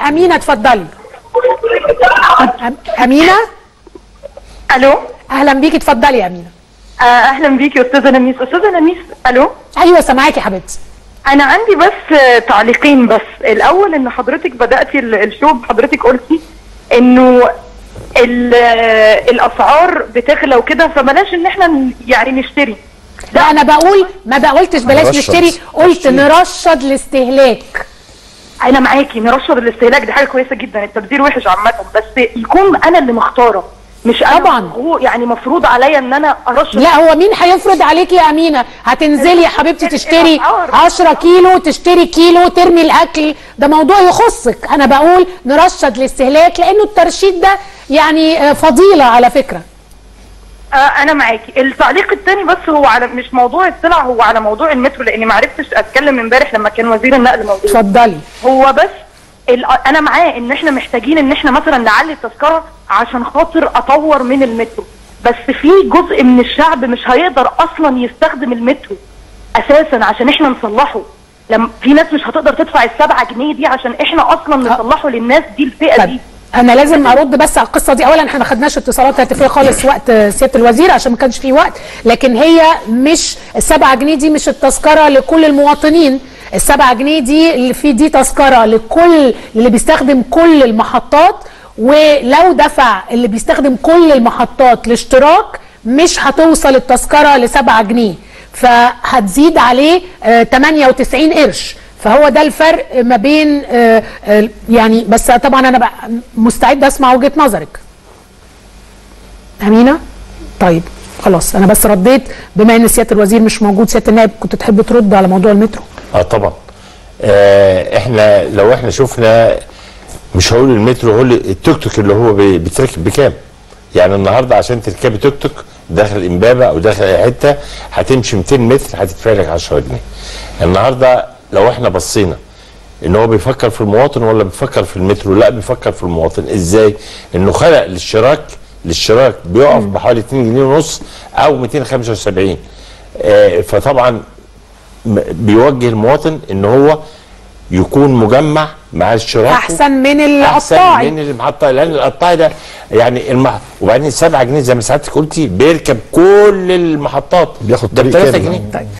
امينه اتفضلي أم- امينه الو اهلا بيكي اتفضلي يا امينه آه اهلا بيكي استاذه نميس استاذه نميس الو ايوه سامعاكي يا حبيبتي انا عندي بس آه، تعليقين بس الاول ان حضرتك بداتي ال- الشو حضرتك قلتي انه ال- آه، الاسعار بتغلى وكده فبلاش ان احنا ن- يعني نشتري لا انا بقول ما بقولتش بلاش نرشد. نشتري قلت نرشد الاستهلاك انا معاكي نرشد الاستهلاك دي حاجه كويسه جدا التبذير وحش عامه بس يكون انا اللي مختاره مش انا طبعاً. مفروض- يعني مفروض عليا ان انا ارشد لا هو مين هيفرض عليكي يا امينه هتنزلي يا حبيبتي تشتري 10 كيلو تشتري كيلو ترمي الاكل ده موضوع يخصك انا بقول نرشد الاستهلاك لانه الترشيد ده يعني آه، فضيله على فكره آه انا معاكي التعليق الثاني بس هو على مش موضوع السلع هو على موضوع المترو لاني ما عرفتش اتكلم امبارح لما كان وزير النقل موجود اتفضلي هو بس ال- انا معاه ان احنا محتاجين ان احنا مثلا نعلي التذكره عشان خاطر اطور من المترو بس في جزء من الشعب مش هيقدر اصلا يستخدم المترو اساسا عشان احنا نصلحه لما في ناس مش هتقدر تدفع السبعة جنيه دي عشان احنا اصلا نصلحه للناس دي الفئه طب دي انا لازم ارد بس على القصه دي اولا احنا ما خدناش اتصالات هاتفيه خالص وقت سياده الوزير عشان ما كانش في وقت لكن هي مش السبعة جنيه دي مش التذكره لكل المواطنين السبعة جنيه دي اللي في دي تذكره لكل اللي بيستخدم كل المحطات ولو دفع اللي بيستخدم كل المحطات الاشتراك مش هتوصل التذكره لسبعة جنيه فهتزيد عليه آه 98 قرش فهو ده الفرق ما بين آه، آه، يعني بس طبعا انا بقى مستعده اسمع وجهه نظرك امينه طيب خلاص انا بس رديت بما ان سياده الوزير مش موجود سياده النائب كنت تحب ترد على موضوع المترو اه طبعا آه احنا لو احنا شفنا مش هقول المترو هقول التوك توك اللي هو بي- بيتركب بكام يعني النهارده عشان تركبي توك توك داخل امبابه او داخل اي حته هتمشي 200 متر هتدفع لك 10 جنيه النهارده لو احنا بصينا ان هو بيفكر في المواطن ولا بيفكر في المترو لا بيفكر في المواطن ازاي انه خلق الاشتراك الاشتراك بيقف بحوالي 2 جنيه ونص او 275 آه فطبعا م- بيوجه المواطن ان هو يكون مجمع مع اشتراكه احسن من احسن القطاعي من المحطه لان القطاعي ده يعني المح... وبعدين 7 جنيه زي ما سعادتك قلتي بيركب كل المحطات بياخد ده ب طريق 3 كامل. جنيه طيب